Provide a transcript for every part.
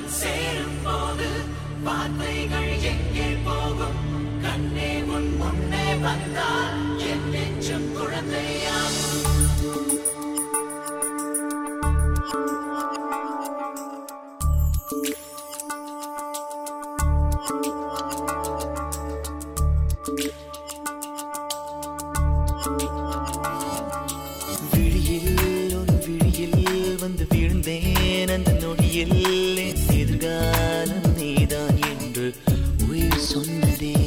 உன்னுடன் சேரும் போது வார்த்தைகள் எங்கே போகும் கண்ணே உன் முன்னே வந்தால் என் நெஞ்சம் குழந்தையாகும் விழியில் உன் விழியில் வந்து விழுந்தேன் அந்த நொடியில் என் எதிர்காலம் நீதான் என்று உயிர் சொன்னதே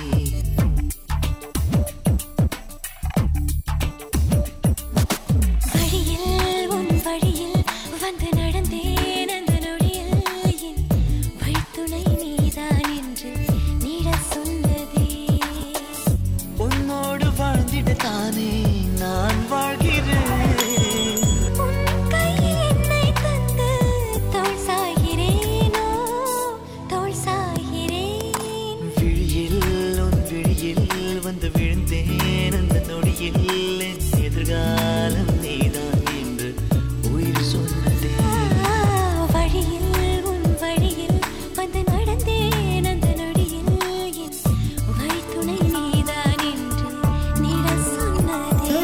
வழியில் உன் வழியில் வந்து நடந்தேன் அந்த நொடியில் என் வழித்துணை நீதான் என்று நீட சொன்னதே உன்னோடு வாழ்ந்திட தானே நான் வாழ்கிறேன் உன் கையில் என்னை தந்து தோள் சாய்கிறேனோ தோள் சாய்கிறேன் விழியில் உன் விழியில் வந்து விழுந்தேன் அந்த நொடியில் என் எதிர்காலம் நீதான் என்று உயிர் சொன்னதே ஆ, வழியில் உன் வழியில் வந்து நடந்தேன் அந்த நொடியில் என் வழித்துணை நீதான் என்று நீட சொன்னதே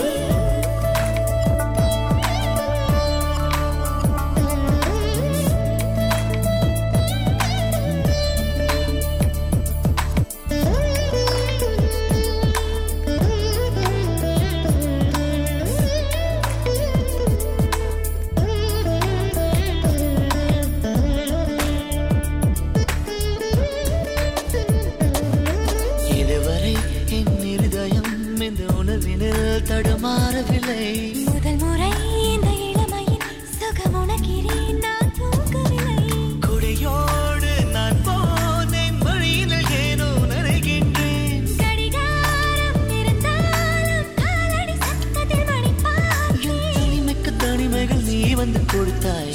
இதுவரை என் இருதயம் இந்த உணர்வினில் தடுமாறவில்லை முதல் முறை இந்த இளமையின் சுகம் உணக்கிறேன் நான் தூங்கவில்லை கொடையோடு நான் போனேன் வழியினில் ஏனோ நனைகின்றேன் கடிகாரம் இருந்தாலும் காலடி சத்தத்தில் என் மணிப்பார்த்தேன் தனிமைக்கு தனிமைகள் நீ வந்து கொடுத்தாய்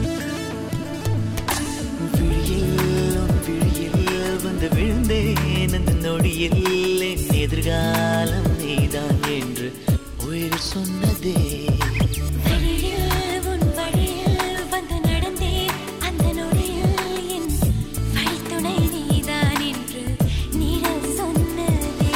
விழியில் உன் விழியில் வந்து விழுந்தேன் அந்த நொடியில் என் எதிர்காலம் நீதான் என்று உயிர் சொன்னதே வழியில் உன் வழியில் வந்து நடந்தேன் அந்த நொடியில் என் வழித்துணை நீதான் என்று நீட சொன்னதே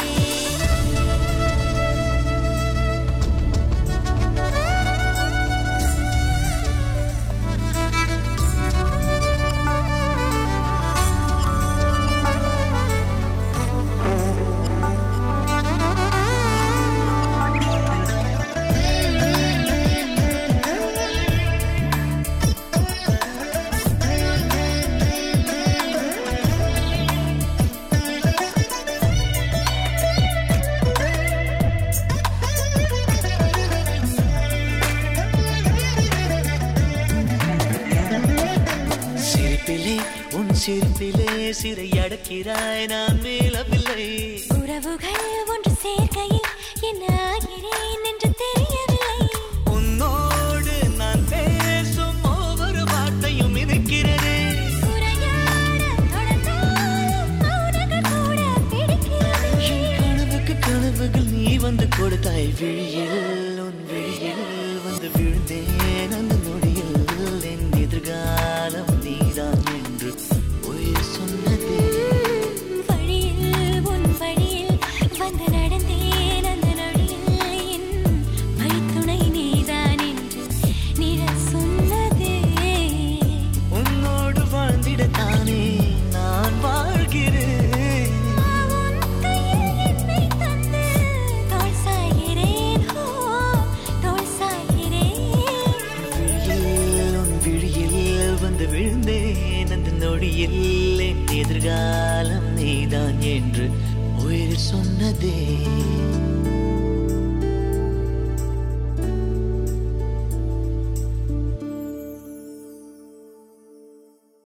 சிரிப்பிலே உன் சிரிப்பிலே சிறை அடக்கிறாய் நான் மேலவில்லை உறவுகள் ஒன்று சேர்க்கையில் என்ன ஆகிறேன் என்று தெரியவில்லை உன்னோடு நான் பேசும் ஒவ்வொரு வார்த்தையும் இருக்கிறதே உரையாட தொடர்ந்தாலும் மௌனங்கள் கூட பிடிக்கிறது என் கனவுக்கு கனவுகள் நீ வந்து கொடுத்தாய் விழியில் உன் விழியில் வந்து விழுந்தேன் அந்த நொடியில் என் எதிர்காலம் நீதான் என்று உயிர் சொன்னதே வழியில் உன் வழியில் வந்து நடந்தேன் அந்த நொடியில் என் வழித்துணை நீதான் என்று நிற சொன்னதே உன்னோடு வாழ்ந்திடத்தானே நான் வாழ்கிறேன் உன் கையில் என்னை தந்து தோள் சாய்கிறேன் ஹோ தோள் சாய்கிறேன் விழியில் உன் விழியில் வந்து விழுந்தேன் அந்த நொடியில் என் எதிர்காலம் நீதான் என்று உயிர் சொன்னதே